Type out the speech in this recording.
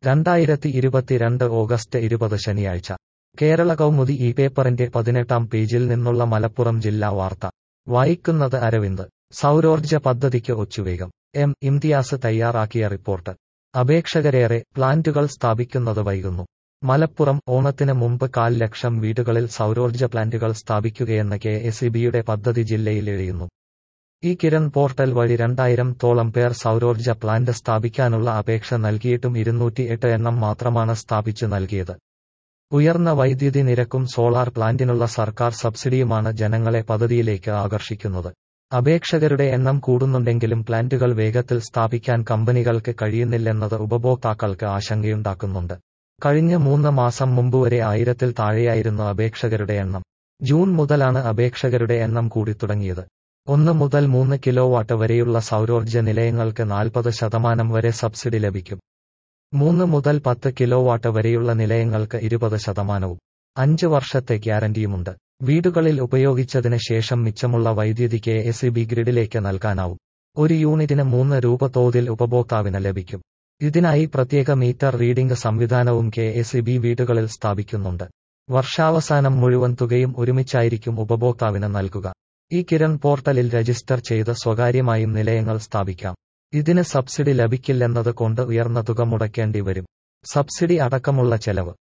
രണ്ടായിരത്തി ഇരുപത്തിരണ്ട് ഓഗസ്റ്റ് ഇരുപത് ശനിയാഴ്ച കേരള കൗമുദി ഈ പേപ്പറിന്റെ പതിനെട്ടാം പേജിൽ നിന്നുള്ള മലപ്പുറം ജില്ലാ വാർത്ത വായിക്കുന്നത് അരവിന്ദ് സൗരോർജ്ജ പദ്ധതിക്ക് ഒച്ചുവേഗം എം ഇംതിയാസ് തയ്യാറാക്കിയ റിപ്പോർട്ട് അപേക്ഷകരേറെ പ്ലാന്റുകൾ സ്ഥാപിക്കുന്നത് വൈകുന്നു മലപ്പുറം ഓണത്തിന് മുമ്പ് കാൽ ലക്ഷം വീടുകളിൽ സൗരോർജ്ജ പ്ലാന്റുകൾ സ്ഥാപിക്കുകയെന്ന കെ എസ് ബിയുടെ പദ്ധതി ജില്ലയിൽ എഴിയുന്നു ഈ കിരൺ പോർട്ടൽ വഴി രണ്ടായിരം തോളം പേർ സൗരോർജ്ജ പ്ലാന്റ് സ്ഥാപിക്കാനുള്ള അപേക്ഷ നൽകിയിട്ടും ഇരുന്നൂറ്റി എട്ട് എണ്ണം മാത്രമാണ് സ്ഥാപിച്ചു നൽകിയത് ഉയർന്ന വൈദ്യുതി നിരക്കും സോളാർ പ്ലാന്റിനുള്ള സർക്കാർ സബ്സിഡിയുമാണ് ജനങ്ങളെ പദ്ധതിയിലേക്ക് ആകർഷിക്കുന്നത് അപേക്ഷകരുടെ എണ്ണം കൂടുന്നുണ്ടെങ്കിലും പ്ലാന്റുകൾ വേഗത്തിൽ സ്ഥാപിക്കാൻ കമ്പനികൾക്ക് കഴിയുന്നില്ലെന്നത് ഉപഭോക്താക്കൾക്ക് ആശങ്കയുണ്ടാക്കുന്നുണ്ട് കഴിഞ്ഞ മൂന്ന് മാസം മുമ്പ് വരെ ആയിരത്തിൽ താഴെയായിരുന്നു അപേക്ഷകരുടെ എണ്ണം ജൂൺ മുതലാണ് അപേക്ഷകരുടെ എണ്ണം കൂടിത്തുടങ്ങിയത് ഒന്ന് മുതൽ മൂന്ന് കിലോവാട്ട് വരെയുള്ള സൗരോർജ്ജ നിലയങ്ങൾക്ക് നാൽപ്പത് ശതമാനം വരെ സബ്സിഡി ലഭിക്കും മൂന്ന് മുതൽ പത്ത് കിലോവാട്ട് വരെയുള്ള നിലയങ്ങൾക്ക് ഇരുപത് ശതമാനവും അഞ്ച് വർഷത്തെ ഗ്യാരണ്ടിയുമുണ്ട് വീടുകളിൽ ഉപയോഗിച്ചതിന് ശേഷം മിച്ചമുള്ള വൈദ്യുതി കെ എസ് ബി ഗ്രിഡിലേക്ക് നൽകാനാവും ഒരു യൂണിറ്റിന് മൂന്ന് രൂപ തോതിൽ ഉപഭോക്താവിന് ലഭിക്കും ഇതിനായി പ്രത്യേക മീറ്റർ റീഡിംഗ് സംവിധാനവും കെ എസ് ബി വീടുകളിൽ സ്ഥാപിക്കുന്നുണ്ട് വർഷാവസാനം മുഴുവൻ തുകയും ഒരുമിച്ചായിരിക്കും ഉപഭോക്താവിന് നൽകുക ഈ കിരൺ പോർട്ടലിൽ രജിസ്റ്റർ ചെയ്ത് സ്വകാര്യമായും നിലയങ്ങൾ സ്ഥാപിക്കാം ഇതിന് സബ്സിഡി ലഭിക്കില്ലെന്നത് കൊണ്ട് ഉയർന്ന തുക മുടക്കേണ്ടി വരും സബ്സിഡി അടക്കമുള്ള ചെലവ്